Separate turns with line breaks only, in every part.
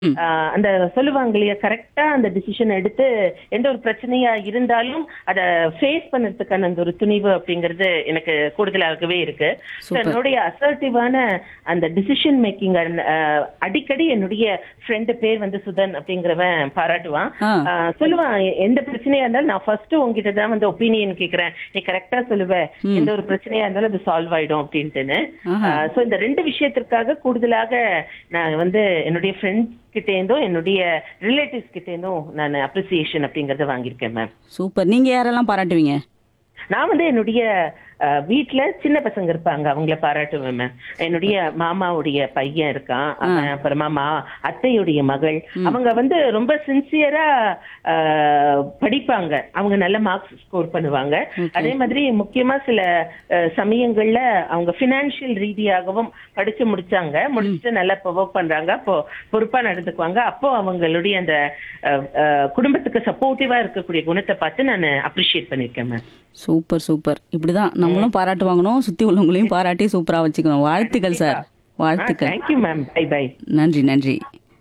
ம்.
ஆஹ் அந்த சொல்லுவாங்க இல்லையா கரெக்டா அந்த டிசிஷன் எடுத்து எந்த ஒரு பிரச்சனையா இருந்தாலும் அதை ஃபேஸ் பண்ணறதுக்கான அந்த ஒரு துணிவு அப்படிங்கிறது எனக்கு கூடுதலாகவே இருக்கு So,
Super.
என்னுடைய அசர்ட்டிவான அந்த டிசிஷன் மேக்கிங் அடிக்கடி என்னுடைய ஃப்ரெண்டு பேர் வந்து சுதன் அப்படிங்கிறவன் பாராட்டுவான்
ஆ.
ஆஹ் சொல்லுவான் எ- எந்த பிரச்சனையா இருந்தாலும் நான் ஃபர்ஸ்ட் உங்ககிட்ட தான் வந்து ஒப்பீனியன் கேக்குறேன் நீ கரெக்டா சொல்லுவ எந்த ஒரு பிரச்சனையா இருந்தாலும் அது சால்வ் ஆயிடும் அப்படின்ட்டுன்னு
ஆஹா.
சோ இந்த ரெண்டு விஷயத்திற்காக கூடுதலாக நான் வந்து என்னுடைய ஃப்ரெண்ட்ஸ் கிட்ட இருந்தும் என்னுடைய ரிலேட்டிவ்ஸ் கிட்ட இருந்தும் நான் அப்ரிசியேஷன் அப்படிங்கறத வாங்கியிருக்கேன் மேம்
சூப்பர் நீங்க யாரெல்லாம் பாராட்டுவீங்க
நான் வந்து என்னுடைய அஹ், வீட்ல சின்ன பசங்க இருப்பாங்க அவங்கள பாராட்டுவேன் மேம் என்னுடைய மாமாவுடைய பையன் இருக்கான் அவன் அப்புறமா மா அத்தையுடைய மகள் அவங்க வந்து ரொம்ப சின்சியரா படிப்பாங்க அவங்க நல்ல மார்க்ஸ் ஸ்கோர் பண்ணுவாங்க அதே மாதிரி முக்கியமா சில அஹ், சமயங்கள்ல அவங்க பினான்சியல் ரீதியாகவும் படிச்சு முடிச்சாங்க முடிச்சுட்டு நல்லா ஒர்க் பண்றாங்க அப்போ பொறுப்பா நடந்துக்குவாங்க அப்போ அவங்களுடைய அந்த அஹ், அஹ், குடும்பத்துக்கு சப்போர்ட்டிவா இருக்கக்கூடிய குணத்தை பார்த்து நான் அப்ரிஷியேட் பண்ணிருக்கேன் மேம்
சூப்பர் சூப்பர் இப்படிதான் நம்மளும் பாராட்டு வாங்கணும் சுத்தி உள்ளவங்களையும் பாராட்டி சூப்பரா வச்சுக்கணும் வாழ்த்துக்கள் சார் வாழ்த்துக்கள்
தேங்க்யூ மேம் பை பை
நன்றி நன்றி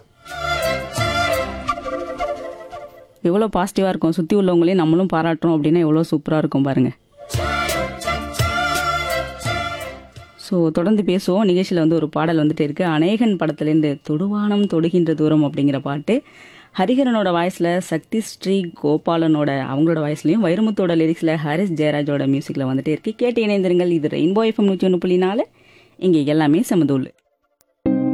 எவ்வளோ பாசிட்டிவாக இருக்கும் சுற்றி உள்ளவங்களையும் நம்மளும் பாராட்டுறோம் அப்படின்னா எவ்வளோ சூப்பராக இருக்கும் பாருங்க ஸோ தொடர்ந்து பேசுவோம் நிகழ்ச்சியில் வந்து ஒரு பாடல் வந்துட்டு இருக்கு அநேகன் படத்துலேருந்து தொடுவானம் தொடுகின்ற தூரம் அப்படிங்கிற பாட்டு ஹரிஹரனோட வாய்ஸில் சக்தி ஸ்ரீ கோபாலனோட அவங்களோட வாய்ஸ்லையும் வைரமுத்தோட லிரிக்ஸில் ஹரிஸ் ஜெயராஜோட மியூசிக்கில் வந்துட்டே இருக்கு கேட்டு இணைந்திருங்கள் இது ரெயின்போ எஃப்எம் நூற்றி ஒன்று புள்ளி நாலு இங்கே எல்லாமே சமதூள்